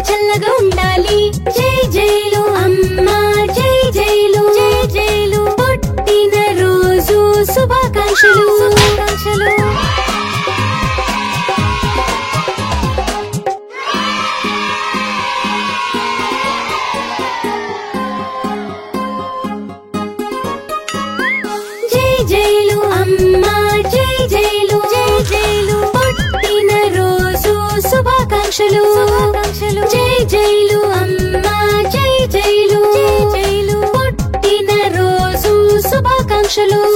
చల్లగా చల్లగా ఉండాలి జై జైలు అమ్మా జై జైలు జై జైలు పుట్టిన రోజు శుభాకాంక్షలు శుభాకాంక్షలు జై జైలు అమ్మా జై జైలు జై జైలు పుట్టిన రోజు శుభాకాంక్షలు శుభాకాంక్షలు జై జైలు అమ్మా జై జైలు జై జైలు పుట్టిన రోజు శుభాకాంక్షలు